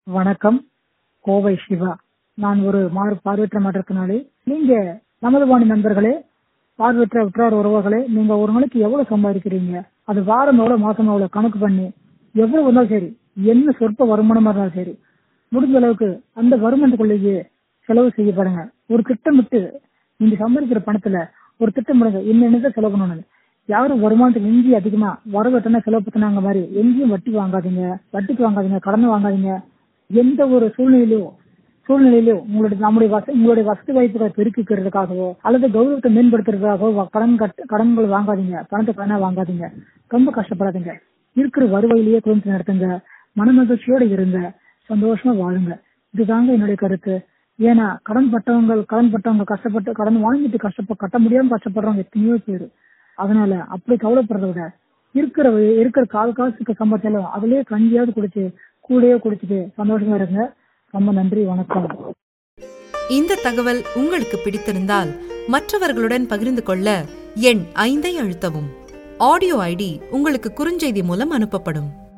வணக்கம் கோவை சிவா நான் ஒரு மாறு பார்வையற்ற மாற்றத்தினாலே நீங்க நமது வாணி நண்பர்களே பார்வையற்ற உற்றார் உறவுகளே நீங்க ஒரு நாளைக்கு எவ்வளவு சம்பாதிக்கிறீங்க அது வாரம் எவ்வளவு மாசம் எவ்வளவு கணக்கு பண்ணி எவ்வளவு வந்தாலும் சரி என்ன சொற்ப வருமானமா இருந்தாலும் சரி முடிஞ்ச அளவுக்கு அந்த வருமானத்துக்குள்ளேயே செலவு செய்யப்படுங்க ஒரு திட்டமிட்டு நீங்க சம்பாதிக்கிற பணத்துல ஒரு திட்டமிடுங்க என்னென்ன செலவு பண்ணணும் யாரும் வருமானத்துக்கு எங்கேயும் அதிகமா வரவட்டனா செலவு பத்தினாங்க மாதிரி எங்கேயும் வட்டி வாங்காதீங்க வட்டிக்கு வாங்காதீங்க கடன் வாங்காதீங்க எந்த ஒரு சூழ்நிலையிலும் சூழ்நிலையிலோ உங்களுடைய நம்முடைய வச உங்களுடைய வசதி வாய்ப்புகளை பெருக்கிக்கிறதுக்காகவோ அல்லது கௌரவத்தை மேம்படுத்துறதுக்காகவோ வ- கடன் கட்ட கடன்கள் வாங்காதீங்க பணத்தை கடனா வாங்காதீங்க ரொம்ப கஷ்டப்படாதீங்க இருக்கிற வருவாயிலேயே குடும்பத்தை நடத்துங்க மன மகிழ்ச்சியோட இருங்க சந்தோஷமா வாழுங்க இதுதாங்க என்னுடைய கருத்து ஏன்னா கடன் பட்டவங்க கடன் பட்டவங்க கஷ்டப்பட்டு கடன் வாங்கிட்டு கஷ்டப்ப கட்ட முடியாம கஷ்டப்படுறவங்க எத்தனையோ பேரு அதனால அப்படி கவலைப்படுறத விட இருக்கிற இருக்கிற கால் காசுக்கு சம்பளத்திலும் அதுலயே கஞ்சியாவது குடிச்சு கூடயே குடிச்சிட்டு சந்தோஷமா இருங்க ரொம்ப நன்றி வணக்கம் இந்த தகவல் உங்களுக்கு பிடித்திருந்தால் மற்றவர்களுடன் பகிர்ந்து கொள்ள எண் ஐந்தை அழுத்தவும் ஆடியோ ஐடி உங்களுக்கு குறுஞ்செய்தி மூலம் அனுப்பப்படும்